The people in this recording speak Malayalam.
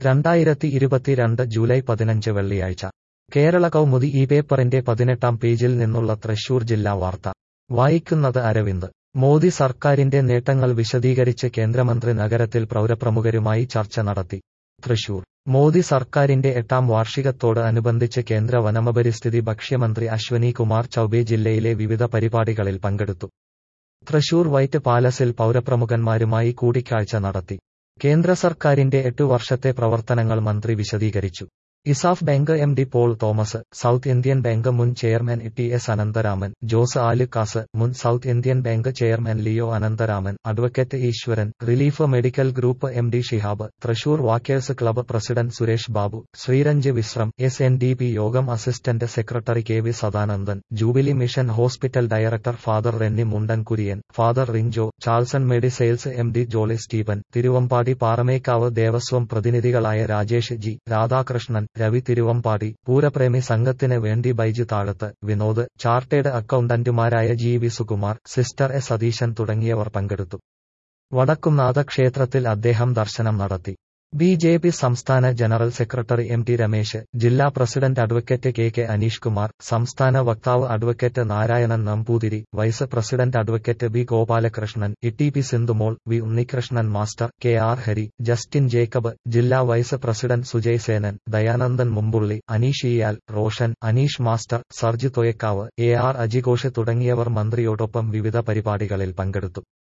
രണ്ടായിരത്തി ഇരുപത്തിരണ്ട് ജൂലൈ പതിനഞ്ച് വെള്ളിയാഴ്ച കേരള കൗമുദി ഈ പേപ്പറിന്റെ പതിനെട്ടാം പേജിൽ നിന്നുള്ള തൃശൂർ ജില്ലാ വാർത്ത വായിക്കുന്നത് അരവിന്ദ് മോദി സർക്കാരിന്റെ നേട്ടങ്ങൾ വിശദീകരിച്ച് കേന്ദ്രമന്ത്രി നഗരത്തിൽ പൗരപ്രമുഖരുമായി ചർച്ച നടത്തി തൃശൂർ മോദി സർക്കാരിന്റെ എട്ടാം വാർഷികത്തോട് അനുബന്ധിച്ച് കേന്ദ്ര വനമപരിസ്ഥിതി ഭക്ഷ്യമന്ത്രി അശ്വനി കുമാർ ചൌബെ ജില്ലയിലെ വിവിധ പരിപാടികളിൽ പങ്കെടുത്തു തൃശൂർ വൈറ്റ് പാലസിൽ പൗരപ്രമുഖന്മാരുമായി കൂടിക്കാഴ്ച നടത്തി കേന്ദ്ര സർക്കാരിന്റെ എട്ടു വർഷത്തെ പ്രവർത്തനങ്ങൾ മന്ത്രി വിശദീകരിച്ചു ESAF bank M D Paul Thomas South Indian Bank മുൻ chairman T S Anantharaman Jose Alukkas മുൻ South Indian Bank chairman Leo Anantharaman advocate Eswaran Relief Medical Group M D Shihab Thrissur Walkers Club president Suresh Babu Sreeranj Vishram S N D P Yogam assistant secretary K V Sadanandan Jubilee Mission Hospital director father Renny Mundan Kurian father Rincho Charleson Medisales M D Jolly Stephen Thiruvambady Paramekkavu Devaswom പ്രതിനിധികളായ രാജേഷ് ജി രാധാകൃഷ്ണൻ രവി തിരുവമ്പാടി പൂരപ്രേമി സംഘത്തിന് വേണ്ടി ബൈജു താഴത്ത് വിനോദ് ചാർട്ടേഡ് അക്കൌണ്ടന്റുമാരായ G V Sukumar sister A Satheesan തുടങ്ങിയവർ പങ്കെടുത്തു വടക്കുംനാഥ ക്ഷേത്രത്തിൽ അദ്ദേഹം ദർശനം നടത്തി ബി ജെ പി സംസ്ഥാന general secretary M T Ramesh ജില്ലാ president advocate K K Aneesh Kumar സംസ്ഥാന വക്താവ് advocate Narayanan Namboothiri vice president advocate B Gopalakrishnan E T P Sindhumol V Unnikrishnan master K R Hari Justin Jacob ജില്ലാ വൈസ് പ്രസിഡന്റ് സുജയ് സേനൻ ദയാനന്ദൻ മുമ്പുള്ളി അനീഷ് ഇയാൽ Roshan Aneesh master Sarji Thoyakkavu A R അജിഘോഷ് തുടങ്ങിയവർ മന്ത്രിയോടൊപ്പം വിവിധ പരിപാടികളിൽ പങ്കെടുത്തു